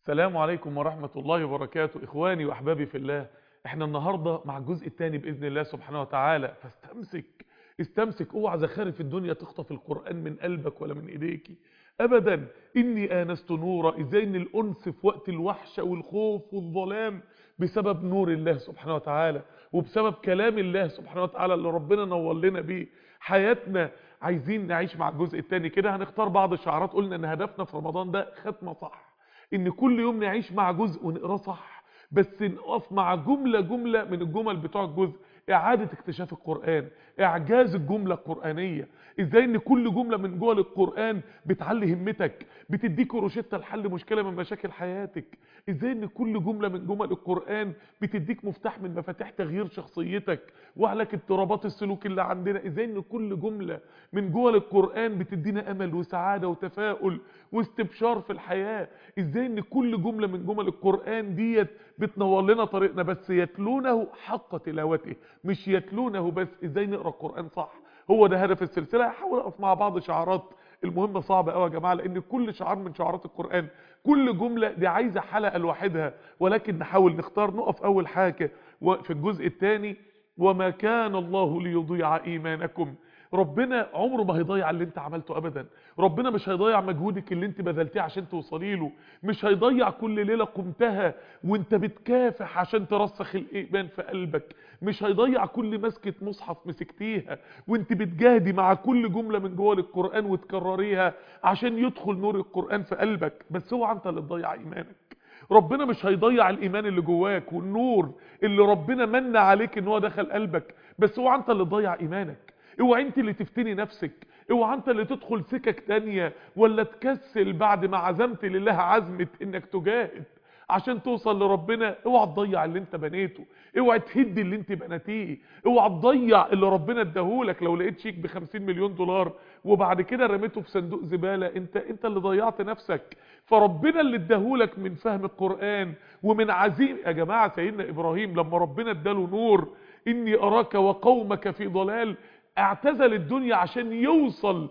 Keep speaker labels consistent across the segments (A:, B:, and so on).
A: السلام عليكم ورحمة الله وبركاته إخواني وأحبابي في الله احنا النهاردة مع الجزء الثاني بإذن الله سبحانه وتعالى فاستمسك استمسك اوعى زخارف الدنيا تخطف القرآن من قلبك ولا من ايديك ابدا اني انست نورا ازاي ان الانس في وقت الوحشة والخوف والظلام بسبب نور الله سبحانه وتعالى وبسبب كلام الله سبحانه وتعالى اللي ربنا نور لنا بيه حياتنا عايزين نعيش مع الجزء الثاني كده هنختار بعض الشعارات قلنا ان هدفنا في رمضان ده ختمة صح ان كل يوم نعيش مع جزء ونقراه صح بس نقف مع جملة جملة من الجمل بتوع الجزء اعادة اكتشاف القرآن اعجاز الجملة القرآنية ازاي ان كل جملة من جوه القرآن بتعلي همتك بتديك روشتة لحل مشكلة من مشاكل حياتك ازاي ان كل جملة من جمل القرآن بتديك مفتاح من مفاتيح تغيير شخصيتك واهلك اضطرابات السلوك اللي عندنا ازاي ان كل جملة من جوه القرآن بتدينا امل وسعادة وتفاؤل واستبشار في الحياة ازاي ان كل جملة من جمل القرآن ديت بتنور لنا طريقنا بس يتلونه حق تلاوته مش يتلونه بس ازاي نقرا القرآن صح هو ده هدف السلسلة هحاول اقف مع بعض شعارات المهمة صعبة قوي يا جماعة لان كل شعار من شعارات القرآن كل جملة دي عايزة حلقة لوحدها ولكن نحاول نختار نقف اول حاجة في الجزء الثاني وما كان الله ليضيع ايمانكم ربنا عمره ما هيضيع اللي انت عملته ابدا ربنا مش هيضيع مجهودك اللي انت بذلتيه عشان توصلي له مش هيضيع كل ليلة قمتها وانت بتكافح عشان ترسخ الايمان في قلبك مش هيضيع كل مسكة مصحف مسكتيها وانت بتجاهدي مع كل جملة من جوه القرآن وتكرريها عشان يدخل نور القرآن في قلبك بس هو انت اللي تضيع ايمانك ربنا مش هيضيع الايمان اللي جواك والنور اللي ربنا من عليك ان هو دخل قلبك بس هو انت اللي تضيع ايمانك اوعى انت اللي تفتني نفسك اوعى انت اللي تدخل سكك تانية ولا تكسل بعد ما عزمت لله عزمة انك تجاهد عشان توصل لربنا اوعى تضيع اللي انت بنيته اوعى تهد اللي انت بنيتيه اوعى تضيع اللي ربنا اداهولك لو لقيت شيك ب 50 مليون دولار وبعد كده رميته في صندوق زبالة انت انت اللي ضيعت نفسك فربنا اللي اداهولك من فهم القرآن ومن عزيم يا جماعة سيدنا ابراهيم لما ربنا اداله نور اني اراك وقومك في ضلال اعتزل الدنيا عشان يوصل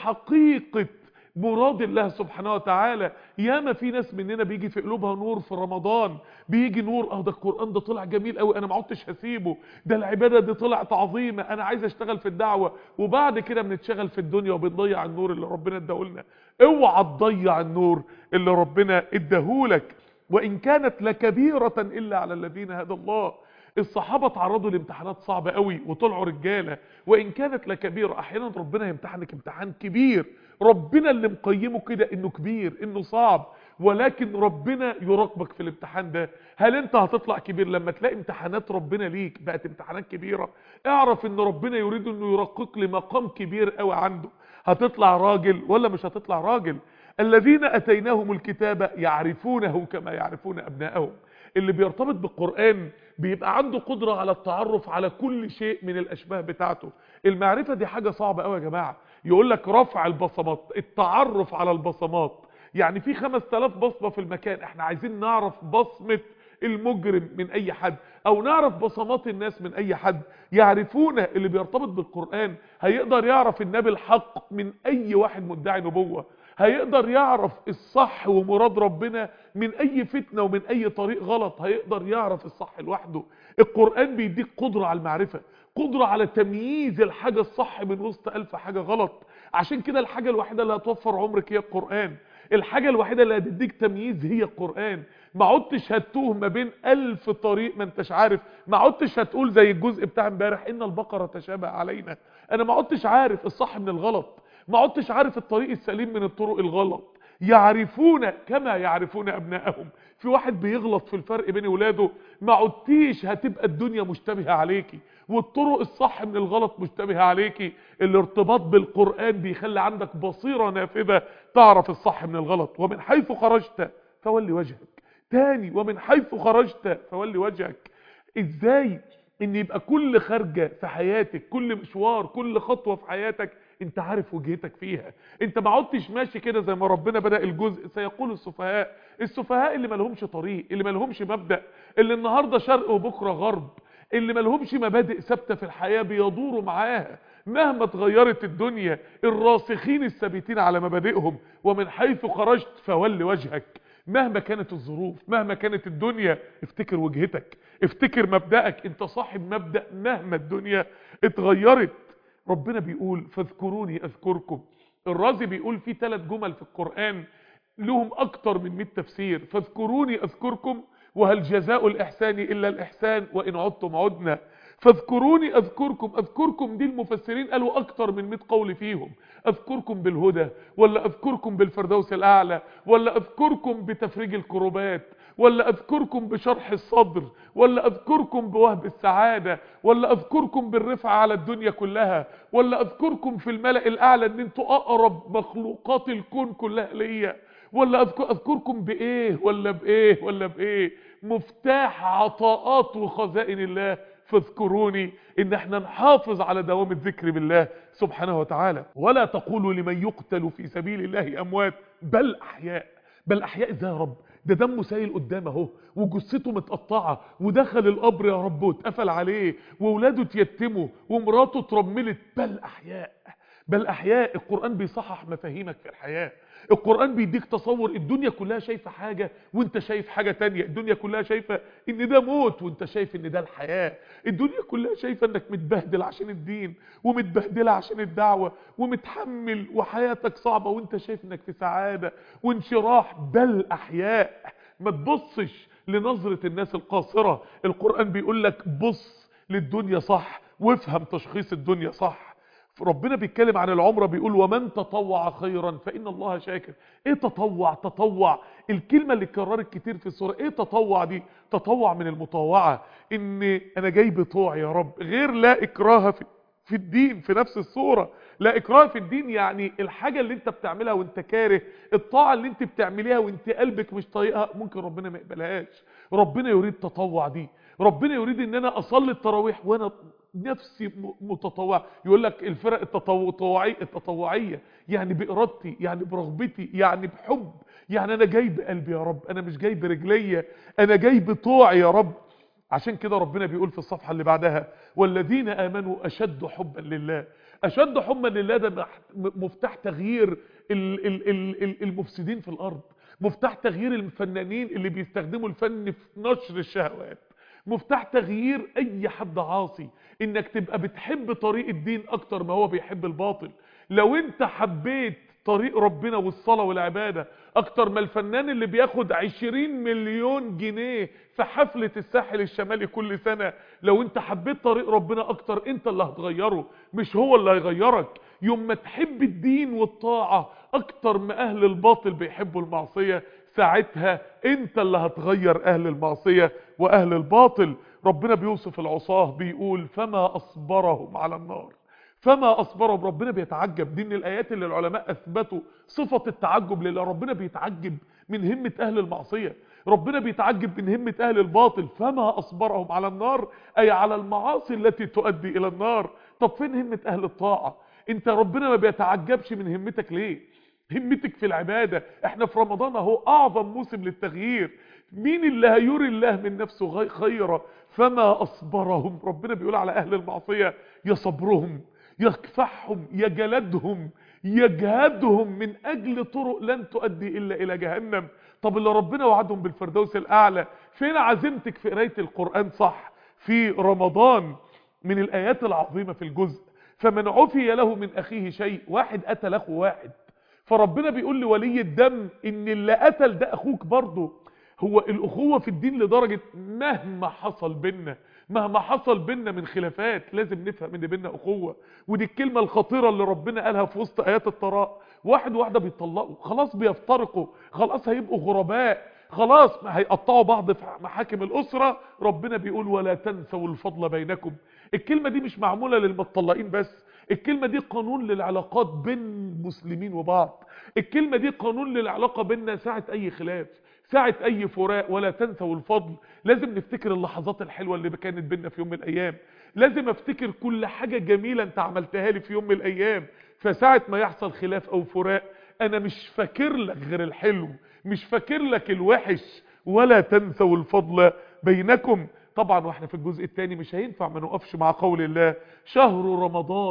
A: لحقيقة مراد الله سبحانه وتعالى ياما في ناس مننا بيجي في قلوبها نور في رمضان بيجي نور اه ده القرآن ده طلع جميل قوي انا ما عدتش هسيبه ده العبادة دي طلعت عظيمة انا عايز اشتغل في الدعوة وبعد كده بنتشغل في الدنيا وبنضيع النور اللي ربنا اداهولنا اوعى تضيع النور اللي ربنا اداهولك وان كانت لكبيرة الا على الذين هدى الله الصحابة تعرضوا لامتحانات صعبة قوي وطلعوا رجالة وإن كانت لكبيرة أحيانا ربنا يمتحنك امتحان كبير ربنا اللي مقيمه كده إنه كبير إنه صعب ولكن ربنا يراقبك في الامتحان ده هل انت هتطلع كبير لما تلاقي امتحانات ربنا ليك بقت امتحانات كبيرة اعرف ان ربنا يريد انه يرقق لمقام كبير قوي عنده هتطلع راجل ولا مش هتطلع راجل الذين اتيناهم الكتاب يعرفونه كما يعرفون ابنائهم اللي بيرتبط بالقرآن بيبقى عنده قدرة على التعرف على كل شيء من الأشباه بتاعته المعرفة دي حاجة صعبة قوي يا جماعة يقول لك رفع البصمات التعرف على البصمات يعني في 5000 بصمة في المكان احنا عايزين نعرف بصمة المجرم من اي حد او نعرف بصمات الناس من اي حد يعرفون اللي بيرتبط بالقرآن هيقدر يعرف النبي الحق من اي واحد مدعي نبوة هيقدر يعرف الصح ومراد ربنا من اي فتنة ومن اي طريق غلط هيقدر يعرف الصح لوحده القرآن بيديك قدرة على المعرفة قدرة على تمييز الحاجة الصح من وسط الف حاجة غلط عشان كده الحاجة الوحيدة اللي هتوفر عمرك هي القرآن الحاجة الوحيدة اللي هتديك تمييز هي القرآن ما عدتش هتوه ما بين ألف طريق ما انتش عارف ما عدتش هتقول زي الجزء بتاع امبارح ان البقرة تشابه علينا انا ما عدتش عارف الصح من الغلط ما عدتش عارف الطريق السليم من الطرق الغلط يعرفون كما يعرفون ابنائهم في واحد بيغلط في الفرق بين ولاده ما عدتيش هتبقى الدنيا مشتبهة عليكي والطرق الصح من الغلط مشتبهة عليكي الارتباط بالقرآن بيخلي عندك بصيرة نافذة تعرف الصح من الغلط ومن حيث خرجت فولي وجهك تاني ومن حيث خرجت فولي وجهك ازاي ان يبقى كل خارجة في حياتك كل مشوار كل خطوة في حياتك انت عارف وجهتك فيها انت ما عدتش ماشي كده زي ما ربنا بدأ الجزء سيقول السفهاء السفهاء اللي ما لهمش طريق اللي ما لهمش مبدأ اللي النهاردة شرق وبكرة غرب اللي ما لهمش مبادئ ثابته في الحياة بيدوروا معاها مهما اتغيرت الدنيا الراسخين الثابتين على مبادئهم ومن حيث خرجت فول وجهك مهما كانت الظروف مهما كانت الدنيا افتكر وجهتك افتكر مبدأك انت صاحب مبدأ مهما الدنيا اتغيرت ربنا بيقول فاذكروني اذكركم الرازي بيقول في ثلاث جمل في القرآن لهم اكتر من 100 تفسير فاذكروني اذكركم وهل جزاء الاحسان الا الاحسان وان عدتم عدنا فاذكروني اذكركم اذكركم دي المفسرين قالوا اكتر من 100 قول فيهم اذكركم بالهدى ولا اذكركم بالفردوس الاعلى ولا اذكركم بتفريج الكروبات ولا اذكركم بشرح الصدر ولا اذكركم بوهب السعادة ولا اذكركم بالرفعة على الدنيا كلها ولا اذكركم في الملأ الاعلى ان انتوا اقرب مخلوقات الكون كلها ليا ولا أذكر اذكركم بايه ولا بايه ولا بايه مفتاح عطاءات وخزائن الله فاذكروني ان احنا نحافظ على دوام الذكر بالله سبحانه وتعالى ولا تقولوا لمن يقتل في سبيل الله اموات بل احياء بل احياء ازاي يا رب ده دمه سايل قدام اهو وجثته متقطعه ودخل القبر يا رب واتقفل عليه واولاده اتيتموا ومراته اترملت بل احياء بل احياء القران بيصحح مفاهيمك في الحياه القرآن بيديك تصور الدنيا كلها شايفة حاجة وانت شايف حاجة تانية الدنيا كلها شايفة ان ده موت وانت شايف ان ده الحياة الدنيا كلها شايفة انك متبهدل عشان الدين ومتبهدلة عشان الدعوة ومتحمل وحياتك صعبة وانت شايف انك في سعادة وانشراح بل احياء ما تبصش لنظرة الناس القاصرة القرآن بيقول لك بص للدنيا صح وافهم تشخيص الدنيا صح ربنا بيتكلم عن العمرة بيقول ومن تطوع خيرا فإن الله شاكر ايه تطوع تطوع الكلمة اللي اتكررت كتير في السورة ايه تطوع دي تطوع من المطوعة ان انا جاي بطوع يا رب غير لا اكراه في, في الدين في نفس السورة لا اكراه في الدين يعني الحاجة اللي انت بتعملها وانت كاره الطاعة اللي انت بتعمليها وانت قلبك مش طايقها ممكن ربنا ما يقبلهاش ربنا يريد تطوع دي ربنا يريد ان انا اصلي التراويح وانا نفسي متطوع يقول لك الفرق التطوعية التطوعية يعني بإرادتي يعني برغبتي يعني بحب يعني انا جاي بقلبي يا رب انا مش جاي برجلية انا جاي بطوعي يا رب عشان كده ربنا بيقول في الصفحة اللي بعدها والذين آمنوا أشد حبا لله أشد حبا لله ده مفتاح تغيير المفسدين في الأرض مفتاح تغيير الفنانين اللي بيستخدموا الفن في نشر الشهوات مفتاح تغيير اي حد عاصي انك تبقى بتحب طريق الدين اكتر ما هو بيحب الباطل لو انت حبيت طريق ربنا والصلاة والعبادة اكتر ما الفنان اللي بياخد عشرين مليون جنيه في حفلة الساحل الشمالي كل سنة لو انت حبيت طريق ربنا اكتر انت اللي هتغيره مش هو اللي هيغيرك يوم ما تحب الدين والطاعة اكتر ما اهل الباطل بيحبوا المعصية ساعتها انت اللي هتغير اهل المعصية واهل الباطل ربنا بيوصف العصاه بيقول فما اصبرهم على النار فما اصبرهم ربنا بيتعجب دي من الايات اللي العلماء اثبتوا صفة التعجب لله ربنا بيتعجب من همة اهل المعصية ربنا بيتعجب من همة اهل الباطل فما اصبرهم على النار اي على المعاصي التي تؤدي الى النار طب فين همة اهل الطاعة انت ربنا ما بيتعجبش من همتك ليه همتك في العبادة احنا في رمضان اهو اعظم موسم للتغيير مين اللي هيري الله من نفسه خيرا فما اصبرهم ربنا بيقول على اهل المعصية يا صبرهم يا كفحهم يا جلدهم يا جهادهم من اجل طرق لن تؤدي الا الى جهنم طب اللي ربنا وعدهم بالفردوس الاعلى فين عزيمتك في قرايه القران صح في رمضان من الايات العظيمه في الجزء فمن عفي له من اخيه شيء واحد قتل اخو واحد فربنا بيقول لولي الدم ان اللي قتل ده اخوك برضه هو الاخوة في الدين لدرجة مهما حصل بينا مهما حصل بينا من خلافات لازم نفهم ان بينا اخوة ودي الكلمة الخطيرة اللي ربنا قالها في وسط ايات الطلاق واحد وواحدة بيطلقوا خلاص بيفترقوا خلاص هيبقوا غرباء خلاص هيقطعوا بعض في محاكم الاسرة ربنا بيقول ولا تنسوا الفضل بينكم الكلمة دي مش معمولة للمطلقين بس الكلمة دي قانون للعلاقات بين المسلمين وبعض الكلمة دي قانون للعلاقة بيننا ساعة اي خلاف ساعة اي فراق ولا تنسوا الفضل لازم نفتكر اللحظات الحلوة اللي كانت بينا في يوم من الايام لازم افتكر كل حاجة جميلة انت عملتها لي في يوم من الايام فساعة ما يحصل خلاف او فراق انا مش فاكر لك غير الحلو مش فاكر لك الوحش ولا تنسوا الفضل بينكم طبعا واحنا في الجزء الثاني مش هينفع ما نقفش مع قول الله شهر رمضان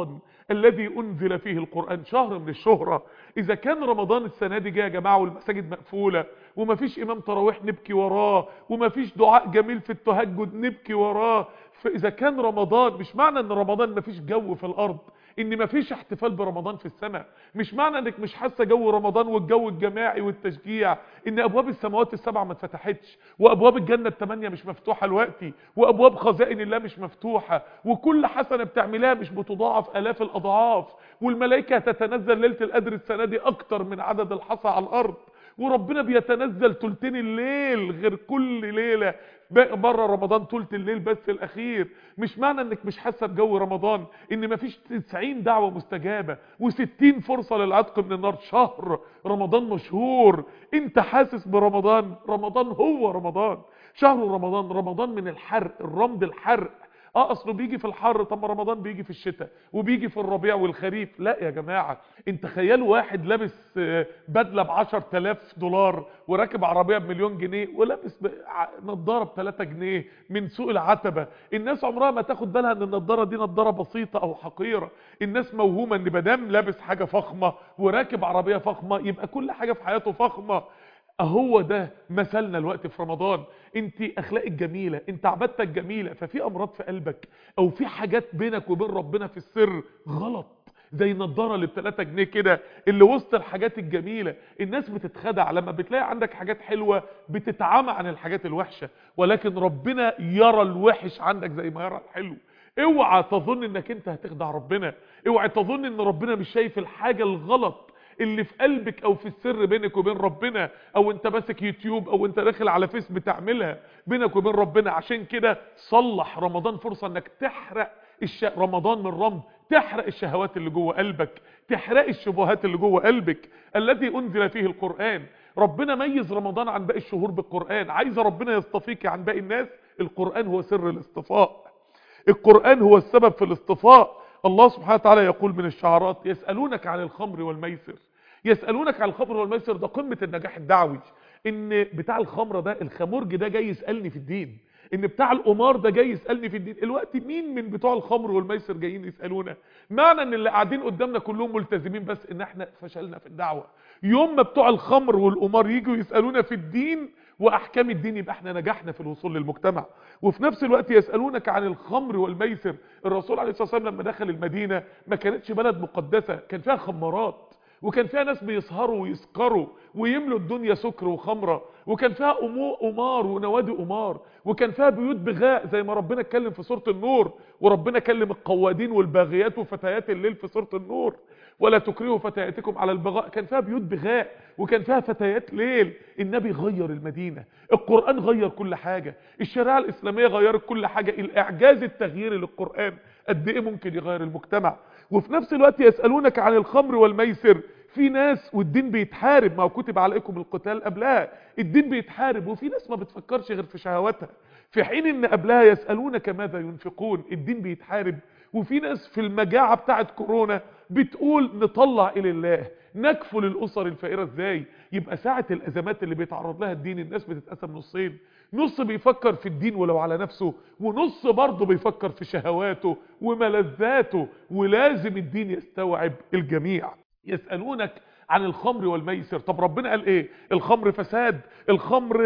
A: الذي انزل فيه القرآن شهر من الشهرة اذا كان رمضان السنة دي جاي يا جماعة والمساجد مقفولة ومفيش امام تراويح نبكي وراه ومفيش دعاء جميل في التهجد نبكي وراه فاذا كان رمضان مش معنى ان رمضان مفيش جو في الارض ان مفيش احتفال برمضان في السماء مش معنى انك مش حاسه جو رمضان والجو الجماعي والتشجيع ان ابواب السماوات السبعه ما اتفتحتش وابواب الجنه الثمانيه مش مفتوحه دلوقتي وابواب خزائن الله مش مفتوحه وكل حسنه بتعملها مش بتضاعف الاف الاضعاف والملائكه تتنزل ليله القدر السنه دي اكتر من عدد الحصى على الارض وربنا بيتنزل تلتين الليل غير كل ليله بره رمضان تلت الليل بس الاخير مش معنى انك مش حاسه بجو رمضان ان مفيش 90 دعوه مستجابه و60 فرصه للعتق من النار شهر رمضان مشهور انت حاسس برمضان رمضان هو رمضان شهر رمضان رمضان من الحرق الرمض الحرق اه اصله بيجي في الحر طب ما رمضان بيجي في الشتاء وبيجي في الربيع والخريف لا يا جماعه انت تخيلوا واحد لابس بدله ب 10000 دولار وراكب عربيه بمليون جنيه ولابس نظاره ب 3 جنيه من سوق العتبه الناس عمرها ما تاخد بالها ان النظاره دي نظاره بسيطه او حقيره الناس موهومه ان مدام لابس حاجه فخمه وراكب عربيه فخمه يبقى كل حاجه في حياته فخمه اهو ده مثلنا الوقت في رمضان انت اخلاقك جميلة انت عبادتك جميلة ففي امراض في قلبك او في حاجات بينك وبين ربنا في السر غلط زي النضاره اللي ب 3 جنيه كده اللي وسط الحاجات الجميله الناس بتتخدع لما بتلاقي عندك حاجات حلوه بتتعامى عن الحاجات الوحشه ولكن ربنا يرى الوحش عندك زي ما يرى الحلو اوعى تظن انك انت هتخدع ربنا اوعى تظن ان ربنا مش شايف الحاجه الغلط اللي في قلبك او في السر بينك وبين ربنا او انت ماسك يوتيوب او انت داخل على فيس بتعملها بينك وبين ربنا عشان كده صلح رمضان فرصة انك تحرق الش... رمضان من رمض تحرق الشهوات اللي جوه قلبك تحرق الشبهات اللي جوه قلبك الذي انزل فيه القرآن ربنا ميز رمضان عن باقي الشهور بالقرآن عايز ربنا يصطفيك عن باقي الناس القرآن هو سر الاصطفاء القرآن هو السبب في الاصطفاء الله سبحانه وتعالى يقول من الشعارات يسألونك عن الخمر والميسر يسألونك عن الخمر والميسر ده قمة النجاح الدعوي ان بتاع الخمرة ده الخمرج ده جاي يسألني في الدين ان بتاع القمار ده جاي يسألني في الدين الوقت مين من بتوع الخمر والميسر جايين يسألونا معنى ان اللي قاعدين قدامنا كلهم ملتزمين بس ان احنا فشلنا في الدعوة يوم ما بتوع الخمر والقمار يجوا يسألونا في الدين واحكام الدين يبقى احنا نجحنا في الوصول للمجتمع وفي نفس الوقت يسألونك عن الخمر والميسر الرسول عليه الصلاة والسلام لما دخل المدينة ما كانتش بلد مقدسة كان فيها خمارات وكان فيها ناس بيسهروا ويسكروا ويملوا الدنيا سكر وخمرة وكان فيها قمار ونوادي قمار وكان فيها بيوت بغاء زي ما ربنا اتكلم في سورة النور وربنا كلم القوادين والباغيات وفتيات الليل في سورة النور ولا تكرهوا فتياتكم على البغاء كان فيها بيوت بغاء وكان فيها فتيات ليل النبي غير المدينة القرآن غير كل حاجة الشريعة الإسلامية غيرت كل حاجة الإعجاز التغييري للقرآن قد إيه ممكن يغير المجتمع وفي نفس الوقت يسألونك عن الخمر والميسر في ناس والدين بيتحارب ما هو كتب عليكم القتال قبلها الدين بيتحارب وفي ناس ما بتفكرش غير في شهواتها في حين ان قبلها يسألونك ماذا ينفقون الدين بيتحارب وفي ناس في المجاعة بتاعت كورونا بتقول نطلع الى الله نكفل الاسر الفقيرة ازاي يبقى ساعة الازمات اللي بيتعرض لها الدين الناس بتتقسم نصين نص بيفكر في الدين ولو على نفسه ونص برضه بيفكر في شهواته وملذاته ولازم الدين يستوعب الجميع يسألونك عن الخمر والميسر طب ربنا قال ايه الخمر فساد الخمر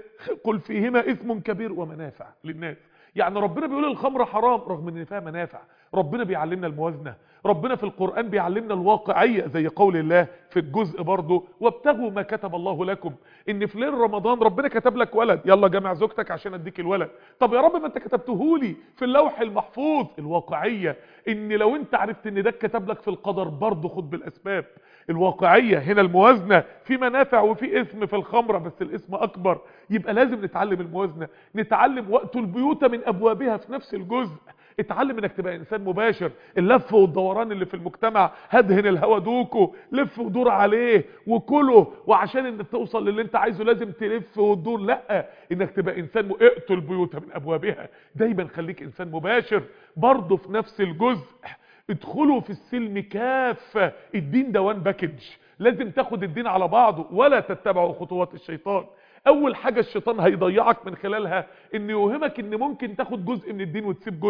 A: قل فيهما اثم كبير ومنافع للناس يعني ربنا بيقول الخمر حرام رغم ان فيها منافع ربنا بيعلمنا الموازنة ربنا في القرآن بيعلمنا الواقعية زي قول الله في الجزء برضه وابتغوا ما كتب الله لكم ان في ليل رمضان ربنا كتب لك ولد يلا جمع زوجتك عشان اديك الولد طب يا رب ما انت كتبتهولي في اللوح المحفوظ الواقعية ان لو انت عرفت ان ده كتب لك في القدر برضه خد بالاسباب الواقعية هنا الموازنة في منافع وفي اسم في الخمرة بس الاسم اكبر يبقى لازم نتعلم الموازنة نتعلم وقت البيوت من ابوابها في نفس الجزء اتعلم انك تبقى انسان مباشر اللف والدوران اللي في المجتمع هدهن الهوا دوكو لف ودور عليه وكله وعشان انك توصل للي انت عايزه لازم تلف وتدور لا انك تبقى انسان م... اقتل البيوت من ابوابها دايما خليك انسان مباشر برضه في نفس الجزء ادخلوا في السلم كافة الدين ده وان باكج لازم تاخد الدين على بعضه ولا تتبعوا خطوات الشيطان اول حاجة الشيطان هيضيعك من خلالها ان يوهمك ان ممكن تاخد جزء من الدين وتسيب جزء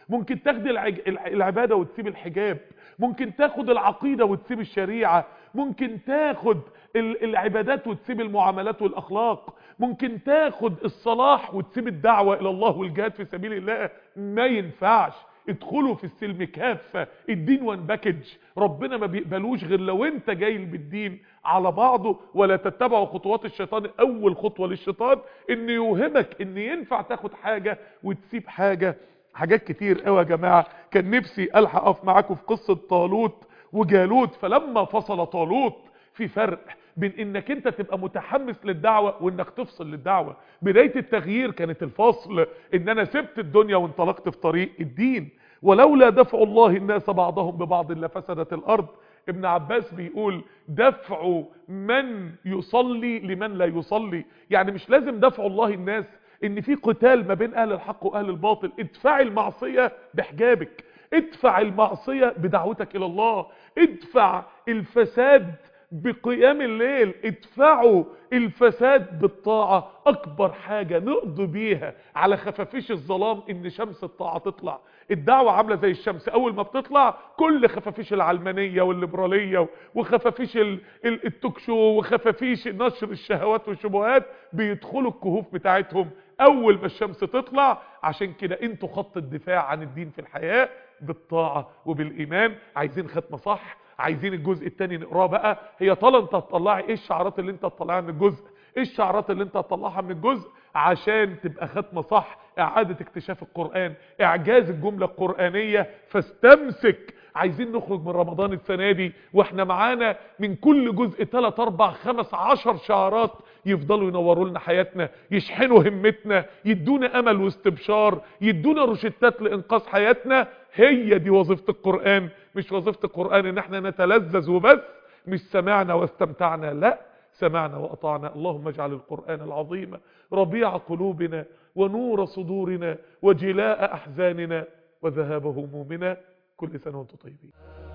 A: ممكن تاخد العج... الع- العبادة وتسيب الحجاب ممكن تاخد العقيدة وتسيب الشريعة ممكن تاخد ال- العبادات وتسيب المعاملات والأخلاق ممكن تاخد الصلاح وتسيب الدعوة إلى الله والجهاد في سبيل الله ما ينفعش ادخلوا في السلم كافة الدين وان باكج ربنا ما بيقبلوش غير لو انت جاي بالدين على بعضه ولا تتبعوا خطوات الشيطان اول خطوة للشيطان ان يوهمك ان ينفع تاخد حاجة وتسيب حاجة حاجات كتير قوي يا جماعة كان نفسي الحق اقف معاكم في قصة طالوت وجالوت فلما فصل طالوت في فرق بين انك انت تبقى متحمس للدعوة وانك تفصل للدعوة بداية التغيير كانت الفصل ان انا سبت الدنيا وانطلقت في طريق الدين ولولا دفع الله الناس بعضهم ببعض لفسدت الارض ابن عباس بيقول دفع من يصلي لمن لا يصلي يعني مش لازم دفع الله الناس ان في قتال ما بين اهل الحق واهل الباطل ادفعي المعصية بحجابك ادفع المعصية بدعوتك الى الله ادفع الفساد بقيام الليل ادفعوا الفساد بالطاعة اكبر حاجة نقضي بيها على خفافيش الظلام ان شمس الطاعة تطلع الدعوة عاملة زي الشمس اول ما بتطلع كل خفافيش العلمانية والليبرالية وخفافيش ال- ال- التوكشو وخفافيش نشر الشهوات والشبهات بيدخلوا الكهوف بتاعتهم اول ما الشمس تطلع عشان كده انتوا خط الدفاع عن الدين في الحياة بالطاعة وبالايمان عايزين ختمة صح عايزين الجزء التاني نقراه بقى هي طالما انت هتطلعي ايه الشعارات اللي انت هتطلعها من الجزء ايه الشعارات اللي انت هتطلعها من الجزء عشان تبقى ختمة صح اعادة اكتشاف القرآن اعجاز الجملة القرآنية فاستمسك عايزين نخرج من رمضان السنة دي واحنا معانا من كل جزء 3 4 5 10 شعارات يفضلوا ينوروا لنا حياتنا يشحنوا همتنا يدونا امل واستبشار يدونا روشتات لانقاذ حياتنا هي دي وظيفة القرآن مش وظيفة القرآن ان احنا نتلذذ وبس مش سمعنا واستمتعنا لا سمعنا وأطعنا اللهم اجعل القرآن العظيم ربيع قلوبنا ونور صدورنا وجلاء أحزاننا وذهاب همومنا كل سنة وانتم طيبين